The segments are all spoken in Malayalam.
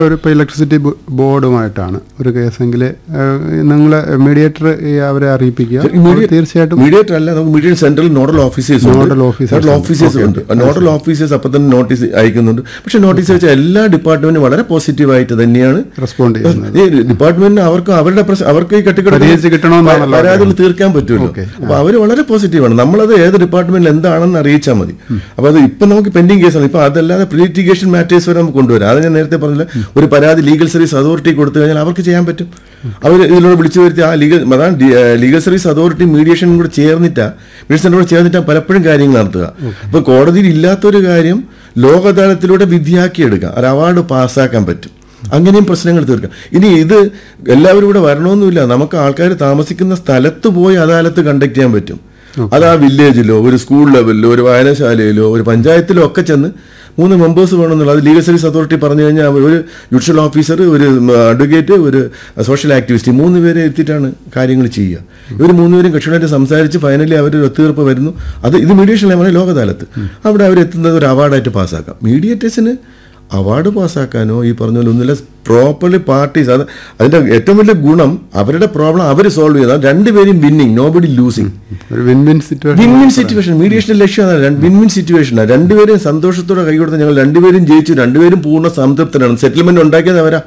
ഒരു ഇപ്പോൾ ഇലക്ട്രിസിറ്റി ബോ- ബോർഡുമായിട്ടാണ് ഒരു കേസെങ്കിൽ നിങ്ങൾ മീഡിയേറ്റർ അവരെ അറിയിപ്പിക്കുക അവർ തീർച്ചയായിട്ടും മീഡിയേറ്റർ അല്ല നമുക്ക് mediate central nodal officers Nodal officers nodal ഉണ്ട്. ഓഫീസേഴ്സ് Okay, ഉണ്ട് okay. നോഡൽ ഓഫീസേഴ്സ് അപ്പം തന്നെ നോട്ടീസ് അയക്കുന്നുണ്ട് പക്ഷെ നോട്ടീസ് വെച്ച എല്ലാ ഡിപ്പാർട്ട്മെന്റും വളരെ പോസിറ്റീവായിട്ട് തന്നെയാണ് റെസ്പോണ്ട് ചെയ്യുന്നത് ഈ ഡിപ്പാർട്ട്മെന്റിന് അവർക്ക് അവരുടെ പ്രശ്നം അവർക്ക് ഈ പരിഹരിച്ച് കിട്ടണമെന്നാണല്ലോ പരാതികൾ ആഗ്രഹം. തീർക്കാൻ പറ്റുമല്ലോ Okay. അപ്പൊ അവർ വളരെ പോസിറ്റീവാണ് നമ്മളത് ഏത് ഡിപ്പാർട്ട്മെന്റിൽ എന്താണെന്ന് അറിയിച്ചാൽ മതി അപ്പൊ അത് ഇപ്പൊ നമുക്ക് പെൻഡിങ് കേസാണ് ഇപ്പൊ അതല്ലാതെ പ്രീലിറ്റിഗേഷൻ മാറ്റേഴ്സ് വരെ നമുക്ക് കൊണ്ടുവരാം അത് ഞാൻ നേരത്തെ പറഞ്ഞില്ല ഒരു പരാതി ലീഗൽ സർവീസ് അതോറിറ്റി കൊടുത്തു കഴിഞ്ഞാൽ അവർക്ക് ചെയ്യാൻ പറ്റും അവർ ഇതിലൂടെ വിളിച്ചു വരുത്തി ആ ലീഗൽ അതാണ് ലീഗൽ സർവീസ് അതോറിറ്റി മീഡിയേഷനും കൂടെ ചേർന്നിട്ടാ മീഡിയേഷനും കൂടെ ചേർന്നിട്ടാ പലപ്പോഴും കാര്യങ്ങൾ നടത്തുക അപ്പൊ കോടതിയിൽ ഇല്ലാത്തൊരു കാര്യം ലോക അദാലത്തിലൂടെ വിധിയാക്കി എടുക്കാം ഒരു അവാർഡ് പാസ്സാക്കാൻ പറ്റും അങ്ങനെയും പ്രശ്നങ്ങൾ തീർക്കാം ഇനി ഇത് എല്ലാവരും ഇവിടെ വരണമെന്നില്ല നമുക്ക് ആൾക്കാർ താമസിക്കുന്ന സ്ഥലത്ത് പോയി അദാലത്ത് കണ്ടക്ട് ചെയ്യാൻ പറ്റും അത് ആ വില്ലേജിലോ ഒരു സ്കൂൾ ലെവലിലോ ഒരു വായനശാലയിലോ ഒരു പഞ്ചായത്തിലോ ഒക്കെ ചെന്ന് മൂന്ന് മെമ്പേഴ്സ് വേണമെന്നുള്ള അത് ലീഗൽ സർവീസ് അതോറിറ്റി പറഞ്ഞു കഴിഞ്ഞാൽ അവർ ഒരു ജുഡീഷ്യൽ ഓഫീസർ ഒരു അഡ്വക്കേറ്റ് ഒരു സോഷ്യൽ ആക്ടിവിസ്റ്റ് ഈ മൂന്ന് പേരെ എത്തിയിട്ടാണ് കാര്യങ്ങൾ ചെയ്യുക ഇവർ മൂന്നുപേരും കക്ഷികളായിട്ട് സംസാരിച്ച് ഫൈനലി അവർ ഒരു ഒത്തുതീർപ്പ് വരുന്നു അത് ഇത് മീഡിയേഷൻ ലെവലിൽ ലോകതാലത്ത് അവിടെ അവർ എത്തുന്നത് ഒരു അവാർഡായിട്ട് പാസ്സാക്കാം മീഡിയേറ്റേഴ്സിന് അവാർഡ് പാസ്സാക്കാനോ ഈ പറഞ്ഞ പോലെ ഒന്നുമില്ല പ്രോപ്പർലി പാർട്ടീസ് അത് അതിന്റെ ഏറ്റവും വലിയ ഗുണം അവരുടെ പ്രോബ്ലം അവർ സോൾവ് ചെയ്യുന്നത് രണ്ടുപേരും വിന്നിങ് നോബഡി ലൂസിങ് ഒരു win win situation win win situation മീഡിയേഷന്റെ ലക്ഷ്യം അതാണ് വിൻ വിൻ സിറ്റുവേഷനാണ് രണ്ടുപേരും സന്തോഷത്തോടെ കൈ കൊടുത്ത് ഞങ്ങൾ രണ്ടുപേരും ജയിച്ചു രണ്ടുപേരും പൂർണ്ണ സംതൃപ്തരാണ് സെറ്റിൽമെന്റ് ഉണ്ടാക്കിയത് അവരാ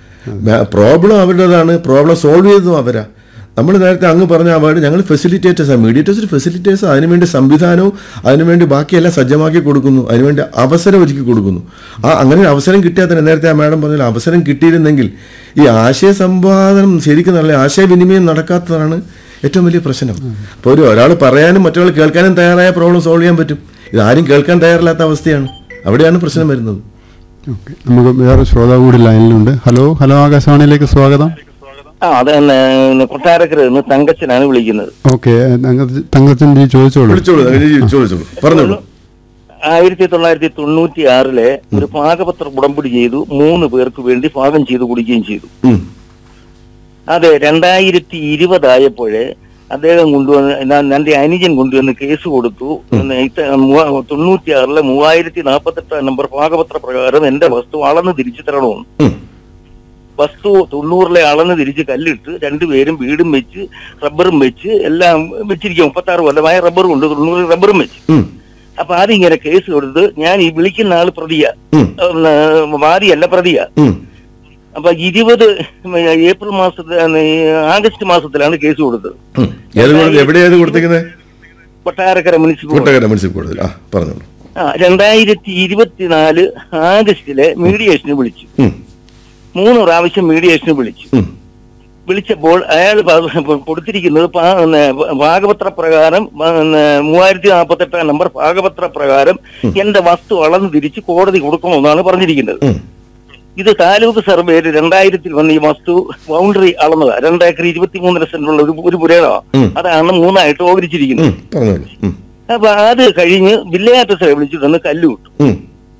പ്രോബ്ലം അവരുടേതാണ് പ്രോബ്ലം സോൾവ് ചെയ്തതും അവരാ നമ്മൾ നേരത്തെ അങ്ങ് പറഞ്ഞ അവാർഡ് ഞങ്ങൾ ഫെസിലിറ്റേറ്റേഴ്സ് ആണ് മീഡിയേറ്റേഴ്സ് ഫെസിലിറ്റേഴ്സ് അതിനുവേണ്ടി സംവിധാനവും അതിനുവേണ്ടി ബാക്കിയെല്ലാം സജ്ജമാക്കി കൊടുക്കുന്നു അതിനുവേണ്ടി അവസരം ഒരുക്കി കൊടുക്കുന്നു ആ അങ്ങനെ ഒരു അവസരം കിട്ടിയാൽ തന്നെ നേരത്തെ ആ മാഡം പറഞ്ഞ അവസരം കിട്ടിയിരുന്നെങ്കിൽ ഈ ആശയ സംവാദനം ശരിക്കും നല്ല ആശയവിനിമയം നടക്കാത്തതാണ് ഏറ്റവും വലിയ പ്രശ്നം അപ്പോൾ ഒരു ഒരാൾ പറയാനും മറ്റൊരാൾ കേൾക്കാനും തയ്യാറായ പ്രോബ്ലം സോൾവ് ചെയ്യാൻ പറ്റും ഇത് ആരും കേൾക്കാൻ തയ്യാറില്ലാത്ത അവസ്ഥയാണ് അവിടെയാണ് പ്രശ്നം വരുന്നത് ഓക്കെ നമുക്ക് വേറെ ശ്രോതാവ് കൂടി ലൈനിലുണ്ട് ഹലോ ഹലോ ആകാശവാണിയിലേക്ക് സ്വാഗതം ആ അത് തന്നെ കൊട്ടാരക്കര നിന്ന് തങ്കച്ചനാണ് വിളിക്കുന്നത് ഓക്കെ തങ്കച്ചൻ ജി ചോദിച്ചോളൂ വിളിച്ചോളൂ അങ്ങനെ ചോദിച്ചോളൂ പറഞ്ഞോളൂ ആയിരത്തി തൊള്ളായിരത്തി തൊണ്ണൂറ്റി ആറിലെ ഒരു പാകപത്രം ഉടമ്പടി ചെയ്തു മൂന്ന് പേർക്ക് വേണ്ടി പാകം ചെയ്തു കുടിക്കുകയും ചെയ്തു ഉം. അതെ രണ്ടായിരത്തി ഇരുപതായപ്പോഴേ അദ്ദേഹം കൊണ്ടുവന്ന് ഞാൻ- എന്റെ അനുജൻ കൊണ്ടുവന്ന് കേസ് കൊടുത്തു തൊണ്ണൂറ്റി ആറിലെ മൂവായിരത്തി നാൽപ്പത്തെട്ട് നമ്പർ പാകപത്ര പ്രകാരം എന്റെ വസ്തു അളന്ന് തിരിച്ചു തരണമെന്ന് ഉം. വസ്തു തൊണ്ണൂറിലെ അളന്ന് തിരിച്ച് കല്ലിട്ട് രണ്ടുപേരും വീടും വെച്ച് റബ്ബറും വെച്ച് എല്ലാം വെച്ചിരിക്കും മുപ്പത്തി ആറ് കൊല്ലമായ റബ്ബറും ഉണ്ട് തൊണ്ണൂറ് റബ്ബറും വെച്ച് ഉം. അപ്പൊ അതിങ്ങനെ കേസ് കൊടുത്ത് ഞാൻ ഈ വിളിക്കുന്ന ആള് പ്രതിയ ഉം. വാദിയല്ല പ്രതിയ ഉം. അപ്പൊ ഇരുപത് ഏപ്രിൽ മാസത്തിൽ ആഗസ്റ്റ് മാസത്തിലാണ് കേസ് കൊടുത്തത് ഉം. ഏത് കോടതി എവിടെയാണ് ഇത് കൊടുത്തിരിക്കുന്നത് കൊട്ടാരക്കര മുനിസിപ്പൽ കൊട്ടകര മുനിസിപ്പൽ കോടതി ആ പറഞ്ഞോളൂ ആ രണ്ടായിരത്തി ഇരുപത്തിനാല് ആഗസ്റ്റിലെ മീഡിയേഷന് വിളിച്ചു ഉം. മൂന്ന് പ്രാവശ്യം മീഡിയേഷന് വിളിച്ചു ഉം. വിളിച്ചപ്പോൾ അയാൾ പ- കൊടുത്തിരിക്കുന്നത് പാ- പിന്നെ ഭാഗപത്ര പ്രകാരം പിന്നെ മൂവായിരത്തി നാൽപ്പത്തെട്ടാം നമ്പർ ഭാഗപത്ര പ്രകാരം എന്റെ വസ്തു അളന്ന് തിരിച്ച് കോടതി കൊടുക്കണമെന്നാണ് പറഞ്ഞിരിക്കുന്നത് ഉം. ഇത് താലൂക്ക് സർവേയിൽ രണ്ടായിരത്തിൽ വന്ന ഈ വസ്തു ബൗണ്ടറി അളന്നതാ രണ്ടേക്കർ ഇരുപത്തിമൂന്നര സെന്റുള്ള ഒരു ഒരു പുരേടമാണ് ഉം. അതാണ് മൂന്നായിട്ട് ഓഹരിച്ചിരിക്കുന്നത് ഉം. പറഞ്ഞോളൂ ഉം. അപ്പൊ അത് കഴിഞ്ഞ് വില്ലേജ് ഓഫീസറെ വിളിച്ചിട്ട് ഒന്ന് കല്ലു വിട്ടു ഉം.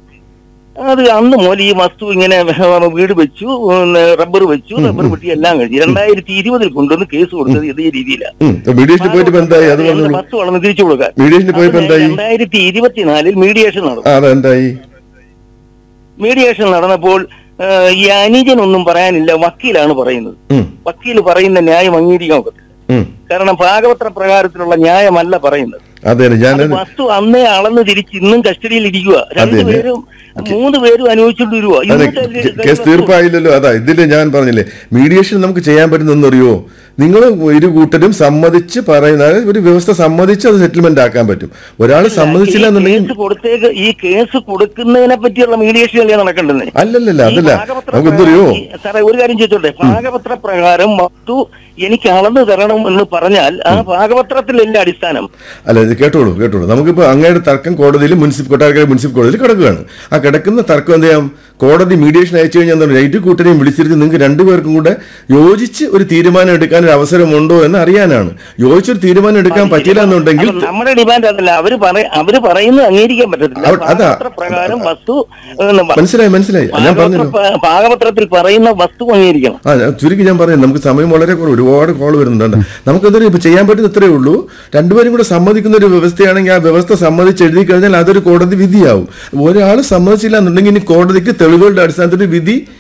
അത് അന്ന് മുതൽ ഈ വസ്തു ഇങ്ങനെ വീട് വെച്ചു പിന്നെ റബ്ബർ വെച്ചു റബ്ബർ വെട്ടി എല്ലാം കഴിഞ്ഞു രണ്ടായിരത്തി ഇരുപതിൽ കൊണ്ടുവന്ന് കേസ് കൊടുത്തത് ഇതേ രീതിയിലാണ് ഉം. മീഡിയേഷനിൽ പോയിട്ട് ഇപ്പൊ എന്തായി അത് എന്റെ പറഞ്ഞോളൂ വസ്തു വളർന്ന് തിരിച്ചു കൊടുക്കാൻ മീഡിയേഷനിൽ പോയപ്പോ എന്തായി രണ്ടായിരത്തി ഇരുപത്തിനാലിൽ മീഡിയേഷൻ നടന്നു ആ അതെന്തായി മീഡിയേഷൻ നടന്നപ്പോൾ ആ, ഈ അനുജൻ ഒന്നും പറയാനില്ല വക്കീലാണ് പറയുന്നത് ഉം. വക്കീൽ പറയുന്ന ന്യായം അംഗീകരിക്കാൻ ഒക്കത്തില്ല ഉം. കാരണം ഭാഗപത്ര പ്രകാരത്തിലുള്ള ന്യായമല്ല പറയുന്നത് അതെ ഞാൻ അത് വസ്തു അന്നേ അളന്ന് തിരിച്ച് ഇന്നും കസ്റ്റഡിയിൽ ഇരിക്കുക അതെ. രണ്ടുപേരും മൂന്ന് പേരും അനുഭവിച്ചുകൊണ്ട് വരുക അതെ ഇന്നത്തെ കേ- കേസ് തീർപ്പായില്ലല്ലോ അതാ ഇതില് ഞാൻ പറഞ്ഞില്ലേ മീഡിയേഷൻ നമുക്ക് ചെയ്യാൻ പറ്റുന്നറിയോ നിങ്ങൾ ഇരു കൂട്ടരും സമ്മതിച്ച് പറയുന്ന അതായത് ഒരു വ്യവസ്ഥ സമ്മതിച്ച് അത് സെറ്റിൽമെന്റ് ആക്കാൻ പറ്റും ഒരാൾ സമ്മതിച്ചില്ല ഈ എന്നുണ്ടെങ്കിൽ കേസ് കൊടുത്തേക്ക് ഈ കേസ് കൊടുക്കുന്നതിനെ പറ്റിയുള്ള മീഡിയേഷൻ അല്ലേ നടക്കേണ്ടത് അല്ലല്ലല്ല ഈ അതല്ല പാകപത്ര നമുക്ക് എന്തറിയോ പ്രകാരം- ഈ- സാറേ ഒരു കാര്യം ചോദിച്ചോട്ടെ പാകപത്ര പ്രകാരം വസ്തു എനിക്ക് അളന്നു തരണം എന്ന് പറഞ്ഞാൽ ആ പാകപത്രത്തിലല്ല അടിസ്ഥാനം അല്ല ഇത് കേട്ടോളൂ കേട്ടോളൂ നമുക്കിപ്പോൾ അങ്ങയുടെ തർക്കം കോടതിയിൽ മുനിസിപ്പൽ കൊട്ടാരക്കര മുനിസിപ്പൽ കോടതിയിൽ കിടക്കുകയാണ് ആ കിടക്കുന്ന തർക്കം എന്ത് ചെയ്യാം കോടതി മീഡിയേഷൻ അയച്ചു കഴിഞ്ഞാൽ എന്താണ് ഇരു കൂട്ടരെയും വിളിച്ചിരുത്തി നിങ്ങൾക്ക് രണ്ടുപേർക്കും കൂടെ യോജിച്ച് ഒരു തീരുമാനം എടുക്കാൻ ഒരു അവസരമുണ്ടോ എന്ന് അറിയാനാണ് യോജിച്ചൊരു തീരുമാനം എടുക്കാൻ പറ്റില്ല എന്നുണ്ടെങ്കിൽ അപ്പൊ നമ്മുടെ ഡിമാൻഡ് അതല്ല അവര് പറ അവര് പറയുന്നത് അംഗീകരിക്കാൻ പറ്റത്തില്ല അവ- അതാ. പാകപത്ര പ്രകാരം വസ്തു എന്ന് പ- മനസ്സിലായി മനസ്സിലായി ഞാൻ പാകപത്ര പറഞ്ഞല്ലോ പ- പാകപത്രത്തിൽ പറയുന്ന വസ്തു അംഗീകരിക്കണം ആ ഞാൻ ചുരുക്കി ഞാൻ പറഞ്ഞു നമുക്ക് സമയം വളരെ കുറവ് ഒരുപാട് കോൾ വരുന്നുണ്ട് നമുക്ക് എന്തായാലും ഇപ്പൊ ചെയ്യാൻ പറ്റുന്ന ഇത്രയേ ഉള്ളൂ രണ്ടുപേരും കൂടെ സമ്മതിക്കുന്ന ഒരു വ്യവസ്ഥയാണെങ്കിൽ ആ വ്യവസ്ഥ സമ്മതിച്ച് എഴുതി കഴിഞ്ഞാൽ അതൊരു കോടതി വിധിയാവും ഒരാൾ സമ്മതിച്ചില്ല എന്നുണ്ടെങ്കിൽ ഇനി കോടതിക്ക് തെളിവുകളുടെ അടിസ്ഥാനത്തിൽ ഒരു വിധി